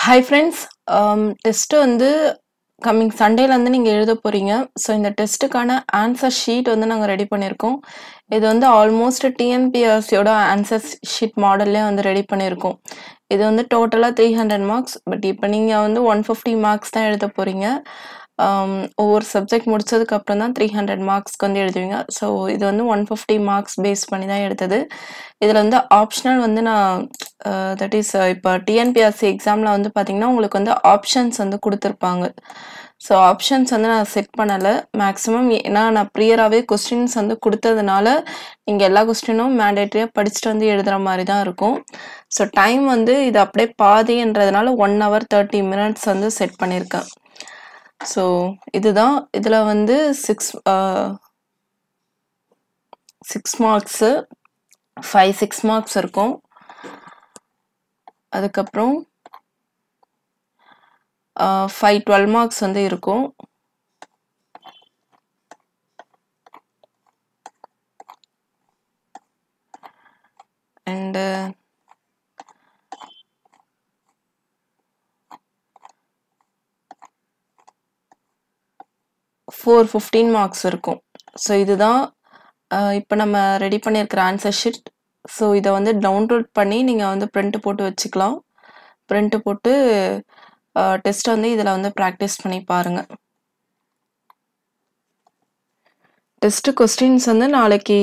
hi friends test வந்து coming சண்டேலேருந்து நீங்கள் எழுத போகிறீங்க ஸோ இந்த டெஸ்ட்டுக்கான ஆன்சர் ஷீட் வந்து நாங்கள் ரெடி பண்ணியிருக்கோம் இது வந்து ஆல்மோஸ்ட் டிஎன்பிஎஸ்சியோட ஆன்சர் ஷீட் மாடல்லே வந்து ரெடி பண்ணியிருக்கோம் இது வந்து டோட்டலாக த்ரீ ஹண்ட்ரட் மார்க்ஸ் பட் இப்போ நீங்கள் வந்து ஒன் ஃபிஃப்டி மார்க்ஸ் தான் எழுத போகிறீங்க ஒவ்வொரு சப்ஜெக்ட் முடிச்சதுக்கு அப்புறம் தான் த்ரீ ஹண்ட்ரட் மார்க்ஸ்க்கு வந்து எழுதுவீங்க ஸோ இது வந்து ஒன் ஃபிஃப்டி மார்க்ஸ் பேஸ் பண்ணி தான் எடுத்தது இதில் வந்து ஆப்ஷனல் வந்து நான் தட் இஸ் இப்போ டிஎன்பிஎஸ்சி எக்ஸாமில் வந்து பார்த்தீங்கன்னா உங்களுக்கு வந்து ஆப்ஷன்ஸ் வந்து கொடுத்துருப்பாங்க ஸோ ஆப்ஷன்ஸ் வந்து நான் செட் பண்ணலை மேக்ஸிமம் ஏன்னா நான் ப்ரியராகவே கொஸ்டின்ஸ் வந்து கொடுத்ததுனால நீங்கள் எல்லா கொஸ்டினும் மேண்டேட்ரியாக படிச்சுட்டு வந்து எழுதுகிற மாதிரி தான் இருக்கும் ஸோ டைம் வந்து இது அப்படியே பாதின்றதுனால ஒன் ஹவர் தேர்ட்டி மினிட்ஸ் வந்து செட் பண்ணியிருக்கேன் ஸோ இதுதான் இதில் வந்து six six marks five six marks இருக்கும் அதுக்கப்புறம் ஃபைவ் டுவெல் மார்க்ஸ் வந்து இருக்கும் அண்டு ஃபோர் ஃபிஃப்டீன் மார்க்ஸ் இருக்கும் ஸோ இதுதான் இப்போ நம்ம ரெடி பண்ணியிருக்கிற ஆன்சர் ஷீட் ஸோ இதை வந்து டவுன்லோட் பண்ணி நீங்கள் வந்து ப்ரிண்ட்டு போட்டு வச்சுக்கலாம் ப்ரிண்ட்டு போட்டு டெஸ்ட் வந்து இதில் வந்து ப்ராக்டிஸ் பண்ணி பாருங்கள் டெஸ்ட்டு கொஸ்டின்ஸ் வந்து நாளைக்கு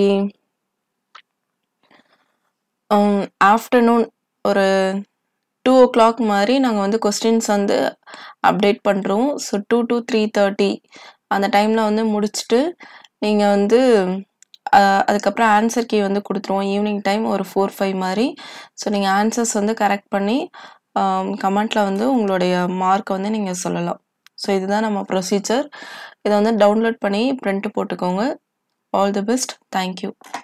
ஆஃப்டர்நூன் ஒரு டூ ஓ கிளாக் மாதிரி நாங்கள் வந்து கொஸ்டின்ஸ் வந்து அப்டேட் பண்ணுறோம் so two to three thirty அந்த டைமில் வந்து முடிச்சுட்டு நீங்கள் வந்து அதுக்கப்புறம் ஆன்சர் கீ வந்து கொடுத்துருவோம் ஈவினிங் டைம் ஒரு ஃபோர் ஃபைவ் மாதிரி ஸோ நீங்கள் ஆன்சர்ஸ் வந்து கரெக்ட் பண்ணி கமெண்ட்டில் வந்து உங்களுடைய மார்க்கை வந்து நீங்கள் சொல்லலாம் ஸோ இதுதான் நம்ம ப்ரொசீஜர் இதை வந்து டவுன்லோட் பண்ணி ப்ரிண்ட்டு போட்டுக்கோங்க ஆல் தி பெஸ்ட் தேங்க்யூ